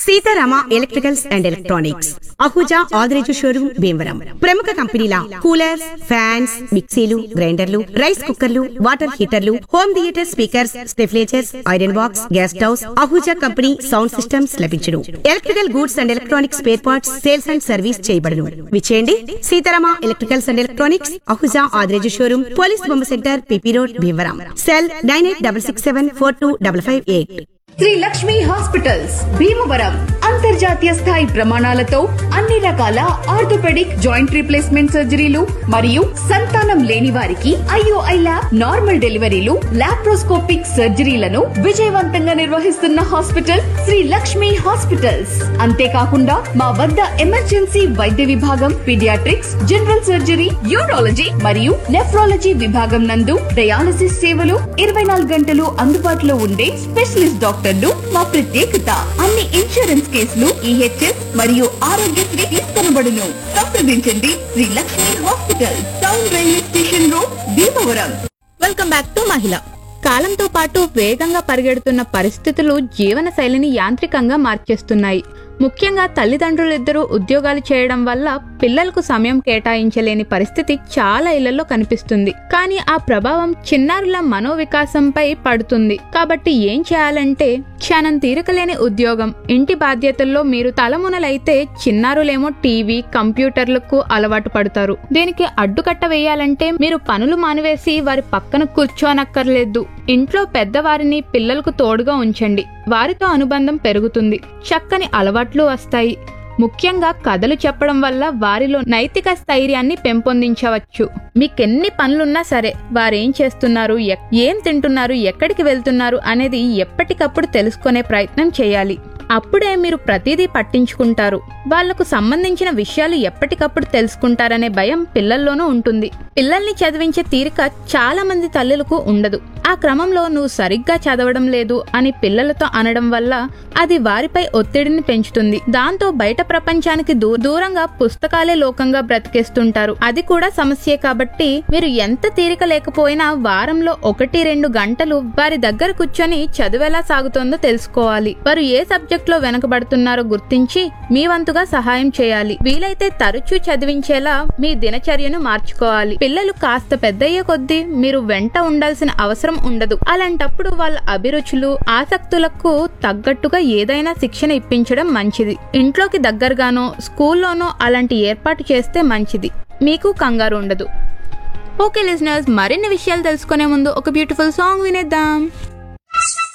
Sitarama electricals and electronics Ahuja Adireju showroom Bhimavaram ప్రముఖ కంపెనీల coolers fans మిక్సీలు గ్రైండర్లు రైస్ కుక్కర్లు వాటర్ హీటర్లు హోమ్ థియేటర్ స్పీకర్స్ స్టెఫ్లేచర్స్ iron box gas stoves Ahuja company sound systems లభించును electrical goods and electronics spare parts sales and service చేయబడును విచేయండి Seetharama electricals and electronics Ahuja Adireju showroom police బొమ్మ centre PP road Bhimavaram cell nine eight double six seven four two double five eight Shri Lakshmi hospitals Bhimavaram అంతర్జాతీయ స్థాయి ప్రమాణాలతో అన్ని రకాల orthopaedic joint replacement సర్జరీలు మరియు సంతానం లేని వారికి ఐఓఐ ల్యాబ్ నార్మల్ డెలివరీలు లాప్రోస్కోపిక్ సర్జరీలను విజయవంతంగా నిర్వహిస్తున్న హాస్పిటల్ శ్రీ లక్ష్మి హాస్పిటల్స్ అంతేకాకుండా మా వద్ద ఎమర్జెన్సీ వైద్య విభాగం పీడియాట్రిక్స్ జనరల్ సర్జరీ యూరాలజీ మరియు నెఫ్రాలజీ విభాగం నందు డయాలసిస్ సేవలు ఇరవై నాలుగు గంటలు అందుబాటులో ఉండే స్పెషలిస్ట్ డాక్టర్లు మా ప్రత్యేకత అన్ని ఇన్సూరెన్స్ కేసులు ఈహెచ్ఎస్ మరియు ఆరోగ్యశ్రీ తీసుకొనబడును సంప్రదించండి Shri Lakshmi hospital town railway station road Bhimavaram welcome back to మహిళ కాలంతో పాటు వేగంగా పరిగెడుతున్న పరిస్థితులు జీవన శైలిని యాంత్రికంగా మార్చేస్తున్నాయి ముఖ్యంగా తల్లిదండ్రులిద్దరూ ఉద్యోగాలు చేయడం వల్ల పిల్లలకు సమయం కేటాయించలేని పరిస్థితి చాలా ఇళ్లలో కనిపిస్తుంది కానీ ఆ ప్రభావం చిన్నారుల మనోవికాసంపై పడుతుంది కాబట్టి ఏం చేయాలంటే క్షణం తీరికలేని ఉద్యోగం ఇంటి బాధ్యతల్లో మీరు తలమునలైతే చిన్నారులేమో టీవీ కంప్యూటర్లకు అలవాటు పడతారు దీనికి అడ్డుకట్ట వేయాలంటే మీరు పనులు మానివేసి వారి పక్కన కూర్చోనక్కర్లేదు ఇంట్లో పెద్దవారిని పిల్లలకు తోడుగా ఉంచండి వారితో అనుబంధం పెరుగుతుంది చక్కని అలవాట్లు వస్తాయి ముఖ్యంగా కథలు చెప్పడం వల్ల వారిలో నైతిక స్థైర్యాన్ని పెంపొందించవచ్చు మీకెన్ని పనులున్నా సరే వారేం చేస్తున్నారు ఎక్- ఏం తింటున్నారు ఎక్కడికి వెళ్తున్నారు అనేది ఎప్పటికప్పుడు తెలుసుకునే ప్రయత్నం చేయాలి అప్పుడే మీరు ప్రతిదీ పట్టించుకుంటారు వాళ్లకు సంబంధించిన విషయాలు ఎప్పటికప్పుడు తెలుసుకుంటారనే భయం పిల్లల్లోనూ ఉంటుంది పిల్లల్ని చదివించే తీరిక చాలా మంది తల్లులకు ఉండదు ఆ క్రమంలో నువ్వు సరిగ్గా చదవడం లేదు అని పిల్లలతో అనడం వల్ల అది వారిపై ఒత్తిడిని పెంచుతుంది దాంతో బయట ప్రపంచానికి దూ- దూరంగా పుస్తకాలే లోకంగా బ్రతికేస్తుంటారు అది కూడా సమస్యే కాబట్టి మీరు ఎంత తీరిక లేకపోయినా వారంలో ఒకటి రెండు గంటలు వారి దగ్గర కూర్చొని చదువెలా సాగుతోందో తెలుసుకోవాలి వారు ఏ సబ్జెక్ట్ లో వెనకబడుతున్నారో గుర్తించి మీ వంతుగా సహాయం చేయాలి వీలైతే తరచూ చదివించేలా మీ దినచర్యను మార్చుకోవాలి పిల్లలు కాస్త పెద్దయ్యే కొద్దీ మీరు వెంట ఉండాల్సిన అవసరం ఉండదు అలాంటప్పుడు వాళ్ళ అభిరుచులు ఆసక్తులకు తగ్గట్టుగా ఏదైనా శిక్షణ ఇప్పించడం మంచిది ఇంట్లోకి దగ్గరగానో స్కూల్లోనో అలాంటి ఏర్పాటు చేస్తే మంచిది మీకు కంగారు ఉండదు ఓకే లిజనర్స్ మరిన్ని విషయాలు తెలుసుకునే ముందు ఒక బ్యూటిఫుల్ సాంగ్ వినేద్దాం